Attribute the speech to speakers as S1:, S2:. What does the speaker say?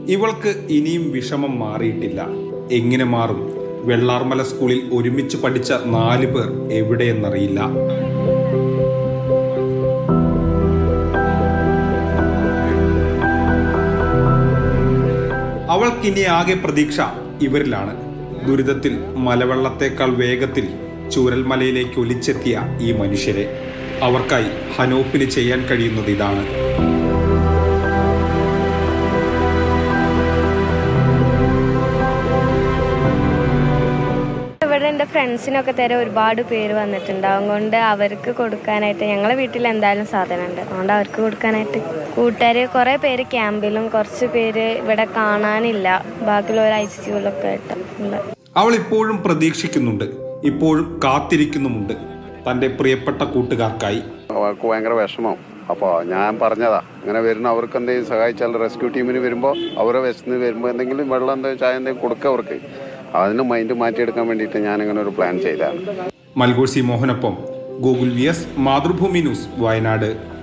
S1: ഇവൾക്ക് ഇനിയും വിഷമം മാറിയിട്ടില്ല എങ്ങനെ മാറും വെള്ളാർമല സ്കൂളിൽ ഒരുമിച്ച് പഠിച്ച നാല് പേർ എവിടെയെന്നറിയില്ല അവൾക്കിനി ആകെ പ്രതീക്ഷ ഇവരിലാണ് ദുരിതത്തിൽ മലവെള്ളത്തേക്കാൾ വേഗത്തിൽ ചൂരൽമലയിലേക്ക് ഒലിച്ചെത്തിയ ഈ മനുഷ്യരെ അവർക്കായി ഹനോഫിന് ചെയ്യാൻ കഴിയുന്നത് ഇതാണ്
S2: ഇവിടെ എൻ്റെ ഫ്രണ്ട്സിനൊക്കെ തരാൻ ഒരുപാട് പേര് വന്നിട്ടുണ്ട് അതുകൊണ്ട് അവർക്ക് കൊടുക്കാനായിട്ട് ഞങ്ങളെ വീട്ടിൽ എന്തായാലും സാധനം ഉണ്ട് അതുകൊണ്ട് അവർക്ക് കൊടുക്കാനായിട്ട് കൂട്ടുകാർ കുറേ പേര് ക്യാമ്പിലും കുറച്ച് പേര് ഇവിടെ കാണാനില്ല ബാക്കിയുള്ളവർ ഐ സി യുവിലൊക്കെ ആയിട്ട് ഉണ്ട്
S1: അവൾ ഇപ്പോഴും പ്രതീക്ഷിക്കുന്നുണ്ട് ഇപ്പോഴും കാത്തിരിക്കുന്നുമുണ്ട് തൻ്റെ പ്രിയപ്പെട്ട കൂട്ടുകാർക്കായി
S3: അവർക്ക് ഭയങ്കര വിഷമം അപ്പോൾ ഞാൻ പറഞ്ഞതാ ഇങ്ങനെ വരുന്ന അവർക്ക് എന്തെങ്കിലും സഹായിച്ചാൽ റെസ്ക്യൂ ടീമിന് വരുമ്പോൾ അവരെ വിശന്ന് വരുമ്പോൾ എന്തെങ്കിലും വെള്ളം എന്തെങ്കിലും ചായ എന്തെങ്കിലും കൊടുക്കുക അവർക്ക് അതിന് മൈൻഡ് മാറ്റിയെടുക്കാൻ വേണ്ടിയിട്ട് ഞാൻ ഇങ്ങനെ ഒരു പ്ലാൻ ചെയ്തതാണ്
S1: മൽഗോഴ്സി മോഹനൊപ്പം ഗൂഗിൾ V S Mathrubhumi news Wayanad